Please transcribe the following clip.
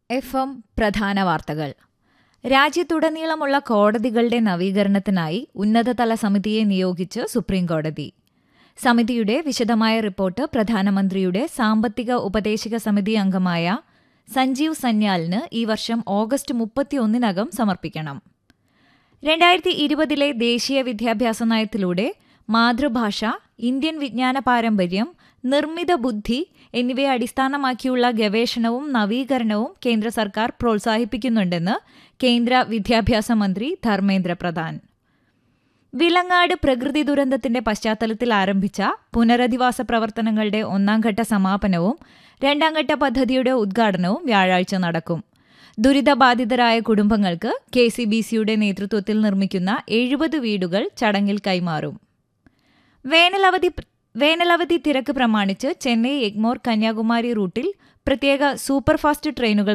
F M പ്രധാന വാർത്തകൾ രാജ്യത്തുടനീളമുള്ള കോടതികളുടെ നവീകരണത്തിനായി ഉന്നതതല സമിതിയെ നിയോഗിച്ച് സുപ്രീംകോടതി സമിതിയുടെ വിശദമായ റിപ്പോർട്ട് പ്രധാനമന്ത്രിയുടെ സാമ്പത്തിക ഉപദേശക സമിതി അംഗമായ സഞ്ജീവ് സന്യാലിന് ഈ വർഷം ഓഗസ്റ്റ് മുപ്പത്തിയൊന്നിനകം സമർപ്പിക്കണം രണ്ടായിരത്തി ഇരുപതിലെ ദേശീയ വിദ്യാഭ്യാസ നയത്തിലൂടെ മാതൃഭാഷ ഇന്ത്യൻ വിജ്ഞാന പാരമ്പര്യം നിർമ്മിത ബുദ്ധി എന്നിവയെ അടിസ്ഥാനമാക്കിയുള്ള ഗവേഷണവും നവീകരണവും കേന്ദ്ര സർക്കാർ പ്രോത്സാഹിപ്പിക്കുന്നുണ്ടെന്ന് കേന്ദ്ര വിദ്യാഭ്യാസ മന്ത്രി ധർമ്മേന്ദ്ര പ്രധാൻ വിലങ്ങാട് പ്രകൃതി ദുരന്തത്തിന്റെ പശ്ചാത്തലത്തിൽ ആരംഭിച്ച പുനരധിവാസ പ്രവർത്തനങ്ങളുടെ ഒന്നാംഘട്ട സമാപനവും രണ്ടാംഘട്ട പദ്ധതിയുടെ ഉദ്ഘാടനവും വ്യാഴാഴ്ച നടക്കും ദുരിതബാധിതരായ കുടുംബങ്ങൾക്ക് കെ സി ബി സിയുടെ നേതൃത്വത്തിൽ നിർമ്മിക്കുന്ന എഴുപത് വീടുകൾ ചടങ്ങിൽ കൈമാറും വേനലവധി വേനലവധി തിരക്ക് പ്രമാണിച്ച് ചെന്നൈ എഗ്മോർ കന്യാകുമാരി റൂട്ടിൽ പ്രത്യേക സൂപ്പർഫാസ്റ്റ് ട്രെയിനുകൾ